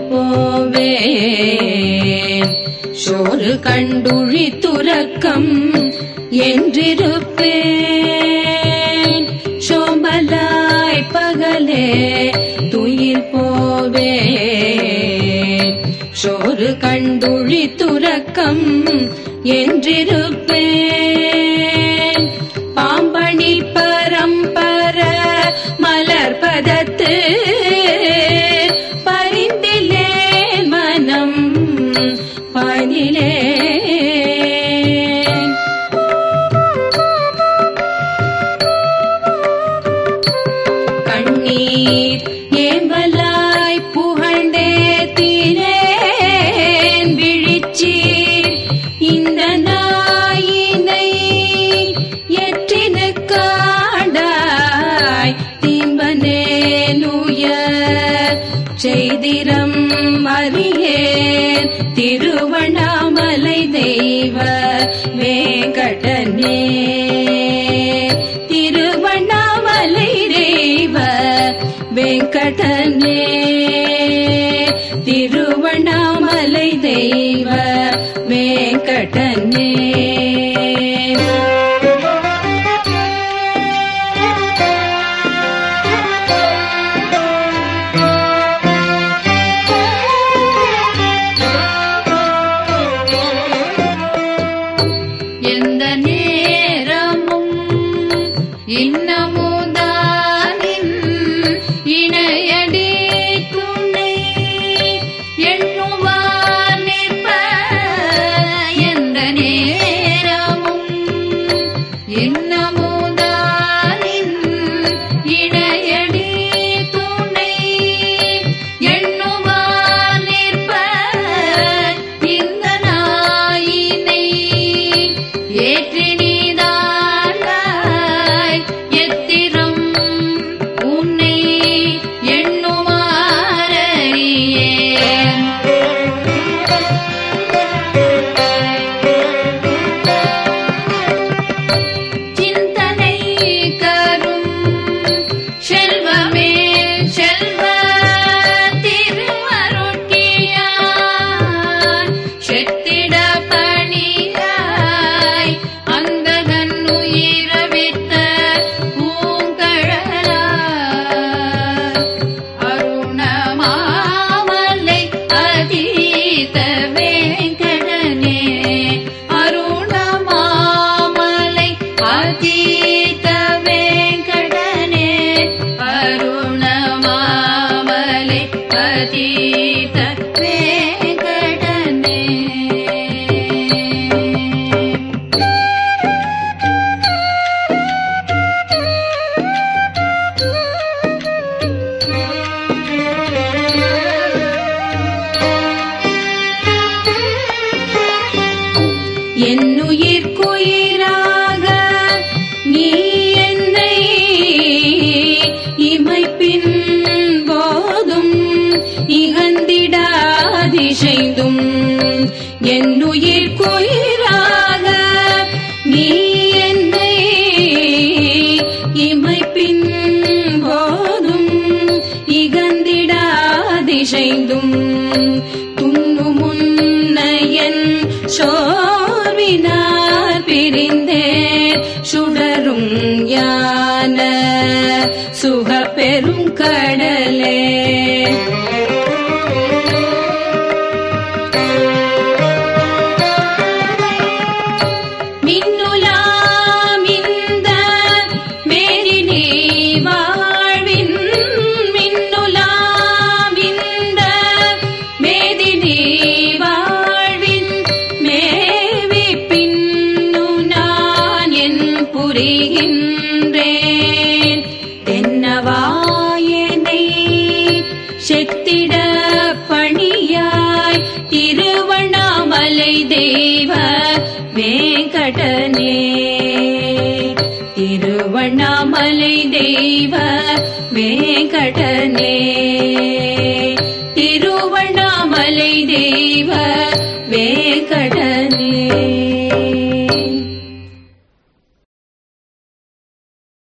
போவே சோறு கண்டுழி துறக்கம் என்றிருப்பேன் சோம்பலாய் பகலே துயில் போவே சோறு கண்டுழி துறக்கம் என்றிருப்பேன் பாம்பணி பரம்பர மலர்பதத்து பரிந்திலே மனம் பனிலே கண்ணீர் ஏம்பலாய் புகழ்ந்தே தீரேன் விழிச்சீர் இந்த நாயினை எற்றின காடாய் தீம்பனேனுய செய்திரம் அறியேன் திருவண்ணாமலை தெய்வ வேங்கடனே திருவண்ணாமலை தெய்வ வெங்கடனே திருவண்ணாமலை தெய்வ வெங்கடனே எந்த நேரமும் இன்னமுதானின் இணையடி துணை எண்ணுவார் நிற்ப எந்த நேரமும் இன்னமுதானின் இணையடி துணை எண்ணுவார் நிற்ப இந்த நாயினை ஏற்றி நீதாண்டாய் எத்திரம் உன்னை எண்ணுமாறியேன் சிந்தனை கரும் செல்வமே செல்வ திருவருட்கியான் செத்திட பணியாய் அந்தகன் உயிரவித்த பூங்கழலா அருணமாமலை அதீத வேங்கடனே அருணமாமலை அதீத வேங்கடனே அருணமாமலை அதீத வேங்கடனே என்னுயிர்க்குயிராக நீ என்னை இமைப்பின் போதும் இகந்திடாதிசைந்தும் என்னுயிர்க்குயிராக நீ என்னை இமைப்பின் போதும் இகந்திடாதிசைந்தும் துண்ணு முன்னையன் சோர்வினார் பிரிந்தேன் சுடரும் யான சுக பெரும் கடலே மின்னுலாமிந்த மேதினி வாழ்வின் மின்னுலாமிந்த மேதினி வாழ்வின் மேவி பின்னு நான் என் புரிகின்றேன் தென்னவாயனை செத்திட பணியாய் திருவண்ணாமலை தெய்வ வேங்கடனே திருவண்ணாமலை தெய்வ வேங்கடனே